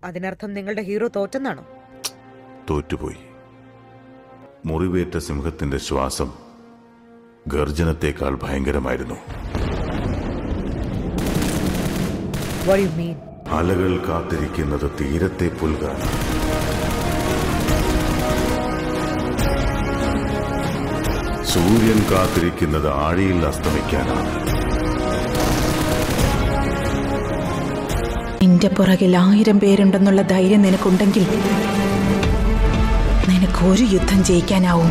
അതിനർത്ഥം നിങ്ങളുടെ ഹീറോ തോറ്റെന്നാണോ തോറ്റുപോയി മുറിവേറ്റ സിംഹത്തിന്റെ ശ്വാസം ഗർജനത്തേക്കാൾ ഭയങ്കരമായിരുന്നു What do you mean? അലകൾ കാത്തിരിക്കുന്നത് തീരത്തെ പുൽകാൻ സൂര്യൻ കാത്തിരിക്കുന്നത് ആഴിയിൽ അസ്തമിക്കാനാണ് നിന്റെ പുറകിൽ ആയിരം പേരുണ്ടെന്നുള്ള ധൈര്യം നിനക്കുണ്ടെങ്കിൽ നിനക്ക് ഒരു യുദ്ധം ജയിക്കാനാവും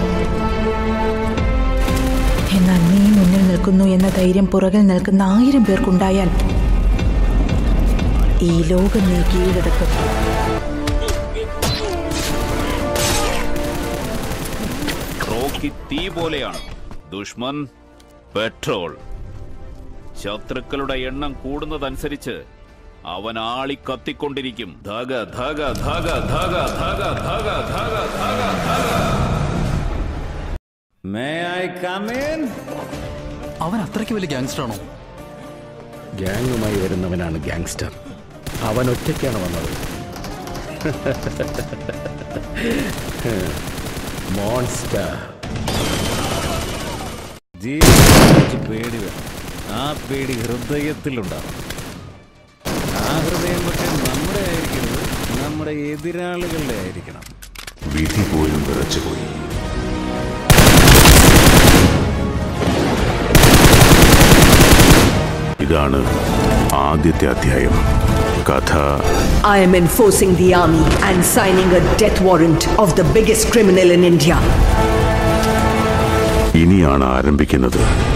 എന്നാൽ നീ മുന്നിൽ നിൽക്കുന്നു എന്ന ധൈര്യം പുറകിൽ നിൽക്കുന്ന ആയിരം പേർക്കുണ്ടായാൽ ഈ ലോകം നീ കീഴടക്കും റോക്കി തീ പോലെയാണ് ദുഷ്മൻ പെട്രോൾ ശത്രുക്കളുടെ എണ്ണം കൂടുന്നതനുസരിച്ച് അവൻ ആളി കത്തിക്കൊണ്ടിരിക്കും ധഗ ധഗ ധഗ ധഗ ധഗ ധഗ ധഗ ധഗ ധഗ മേ ഐ കം ഇൻ അവൻ അത്രയ്ക്ക് വലിയ ഗാങ്സ്റ്റർ ആണോ ഗ്യാങ്ങുമായി വരുന്നവനാണ് ഗ്യാങ്സ്റ്റർ അവൻ ഒറ്റയ്ക്കാണ് വന്നത് മോൺസ്റ്റർ ജീവിതത്തിൽ പേടി വേണം ആ പേടി ഹൃദയത്തിലുണ്ടാവും ആ ഹൃദയം പക്ഷെ നമ്മുടെ ആയിരിക്കരുത് നമ്മുടെ എതിരാളികളുടെ ആയിരിക്കണം വിധി പോലും വിറച്ചുപോയി ഇതാണ് ആദ്യത്തെ അധ്യായം കഥ I am enforcing the army and signing a death warrant of the biggest criminal in India. ഇനിയാണ് ആരംഭിക്കുന്നത്